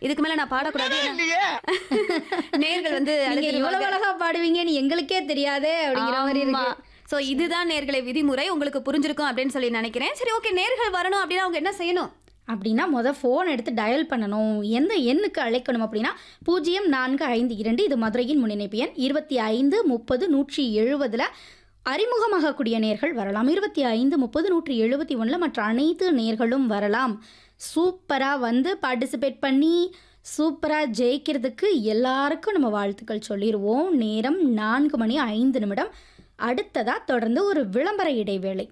இதுக்கு மேல நான் பாடக்கூடாது ஏன்னா நேர்கள் வந்து நீங்க அழுதுருவாங்க. இவ்வளவு அழகா பாடுவீங்கன்னு எங்களுக்கே தெரியாதே அப்படிங்கிற மாதிரி ஆமா. இருக்கு சோ இதுதான் நேர்களை விதிமுறை உங்களுக்கு புரிஞ்சிருக்கும் அப்படின்னு சொல்லி நினைக்கிறேன் சரி ஓகே நேர்கள் வரணும் அப்படின்னா அவங்க என்ன செய்யணும் அப்படின்னா முத ஃபோன் எடுத்து டயல் பண்ணணும் எந்த எண்ணுக்கு அழைக்கணும் அப்படின்னா பூஜ்ஜியம் நான்கு ஐந்து இரண்டு இது மதுரையின் முன்னிணைப்பு எண் இருபத்தி ஐந்து முப்பது நூற்றி எழுபதுல அறிமுகமாகக்கூடிய நேர்கள் வரலாம் இருபத்தி ஐந்து முப்பது நூற்றி எழுபத்தி ஒன்றில் மற்ற அனைத்து நேர்களும் வரலாம் சூப்பராக வந்து பார்ட்டிசிபேட் பண்ணி சூப்பராக ஜெயிக்கிறதுக்கு எல்லாருக்கும் நம்ம வாழ்த்துக்கள் சொல்லிடுவோம் நேரம் நான்கு மணி ஐந்து நிமிடம் அடுத்ததாக தொடர்ந்து ஒரு விளம்பர இடைவேளை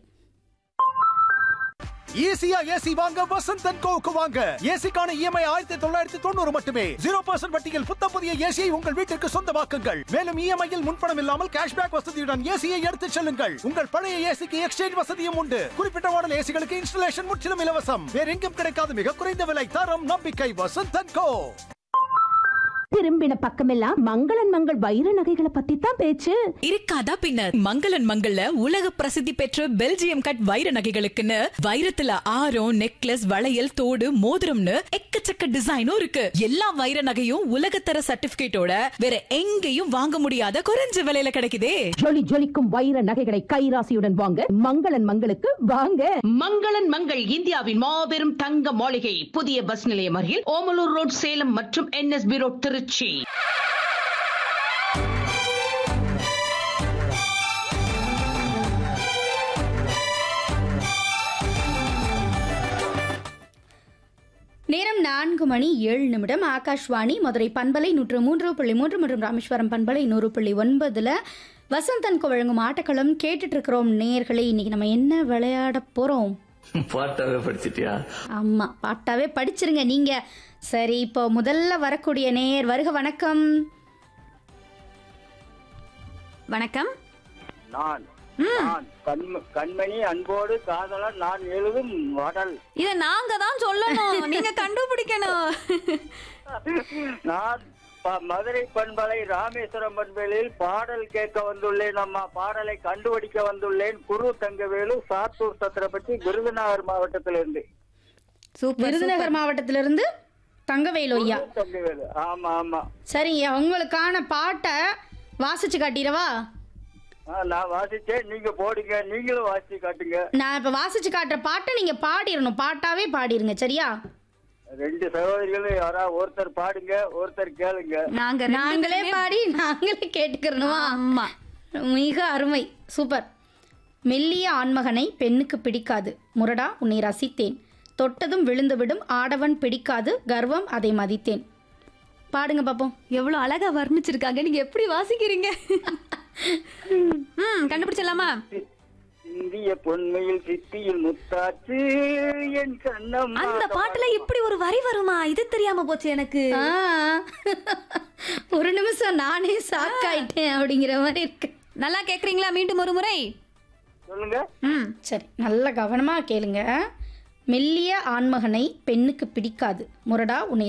ஈஸியா ஏசி வாங்க வசந்த் அண்ட் கோவுக்கு வாங்க ஏசிக்கான இஎம்ஐ ஆயிரத்தி தொள்ளாயிரத்தி தொண்ணூறு மட்டுமே ஜீரோ பர்சன்ட் வட்டியில் புத்த புதிய ஏசியை உங்கள் வீட்டிற்கு சொந்தமாக்குங்கள் மேலும் இஎம்ஐயில் முன்பணம் இல்லாமல் கேஷ்பேக் வசதியுடன் ஏசியை எடுத்துச் செல்லுங்கள் உங்கள் பழைய ஏசிக்கு எக்ஸ்சேஞ்ச் வசதியும் உண்டு குறிப்பிட்ட மாடல் ஏசிகளுக்கு இன்ஸ்டலேஷன் முற்றிலும் இலவசம் வேற எங்கும் கிடைக்காத மிக குறைந்த விலை தரம் நம்பிக்கை வசந்த் அண்ட் கோ திரும்பின பக்கமெல்லாம் மங்களன் மங்கள் வைர நகைகளை பத்தி தான் பேச்சு இருக்காதா பின்னர் மங்களன் மங்கள்ல உலக பிரசித்தி பெற்ற பெல்ஜியம் கட் வைர நகைகளுக்குன்னு வைரத்துல ஆரம் நெக்லஸ் வளையல் தோடு மோதிரம்னு எக்கச்சக்க டிசைனும் இருக்கு எல்லா வைர நகையும் உலகத்தர சர்டிபிகேட்டோட வேற எங்கேயும் வாங்க முடியாத குறைஞ்ச விலையில கிடைக்குதே ஜொலி ஜொலிக்கும் வைர நகைகளை கைராசியுடன் வாங்க மங்களன் மங்களுக்கு வாங்க மங்களன் மங்கள் இந்தியாவின் மாபெரும் தங்க மாளிகை புதிய பஸ் நிலையம் அருகில் ஓமலூர் ரோட் சேலம் மற்றும் என்எஸ்பி ரோட் திருச்சி நேரம் நான்கு மணி ஏழு நிமிடம் ஆகாஷ்வாணி மதுரை பண்பலை நூற்று மூன்று புள்ளி மூன்று மற்றும் ராமேஸ்வரம் பண்பலை நூறு புள்ளி ஒன்பதுல வசந்தன்கு வழங்கும் ஆட்டக்களம் கேட்டுட்டு இருக்கிறோம் நேயர்களே இன்னைக்கு நம்ம என்ன விளையாட போறோம் பாட்டாவே படிச்சிட்டியா ஆமா பாட்டாவே படிச்சிருங்க நீங்க சரி இப்போ முதல்ல வரக்கூடிய நேயர் வருக வணக்கம் வணக்கம் நான் நான் கண்ம- கண்மணி அன்போடு காதலன் நான் எழுதும் வடல் இத நாங்க தான் சொல்லணும் நீங்க கண்டுபிடிக்கணும் நான் ப- மதுரை பண்பலை ராமேஸ்வரம் பண்பலையில் பாடல் கேட்க வந்துள்ளேன் அம்மா பாடலை கண்டுபிடிக்க வந்துள்ளேன் குரு தங்கவேலு சாத்தூர் சத்திரப்பட்டி விருதுநகர் மாவட்டத்திலிருந்து சூப்பர் விருதுநகர் மாவட்டத்திலிருந்து தங்கவேலு ஐயா குரு தங்கவேலு ஆமா ஆமா சரிங்க உங்களுக்கான பாட்டை வாசிச்சு காட்டிடவா ஆ, நான் வாசிச்சேன் நீங்க போடுங்க நீங்களும் வாசிச்சு காட்டுங்க நான் இப்போ வாசிச்சு காட்டுற பாட்டை நீங்க பாடிடணும் பாட்டாவே பாடிருங்க சரியா ரெண்டு சகோதரிகளும் யாரா ஒருத்தர் பாடுங்க ஒருத்தர் கேளுங்க நாங்க ரெண்டு நாங்களே பேருமே- பாடி நாங்களே கேட்டுக்கிறணுமா ஆமா மிக அருமை சூப்பர் மெல்லிய ஆண்மகனை பெண்ணுக்கு பிடிக்காது முரடா உன்னை ரசித்தேன் தொட்டதும் விழுந்துவிடும் ஆடவன் பிடிக்காது கர்வம் அதை மதித்தேன் பாடுங்க பாப்போம் எவ்வளவு அழகா வர்ணிச்சிருக்காங்க நீங்க எப்படி வாசிக்கிறீங்க ம் கண்டுபிடிச்சிடலாமா இந்திய பொன்மையில் சித்தியில் முத்தாச்சு என் கண்ணம் அந்த பாட்டுல இப்படி ஒரு வரி வருமா இது தெரியாம போச்சு எனக்கு ஆ, ஒரு நிமிஷம் நானே சாக்காயிட்டேன் அப்படிங்கிற மாதிரி இருக்கு நல்லா கேக்குறீங்களா மீண்டும் ஒரு முறை சொல்லுங்க ம் சரி நல்ல கவனமா கேளுங்க மெல்லிய ஆண்மகனை பெண்ணுக்கு பிடிக்காது முரடா உன்னை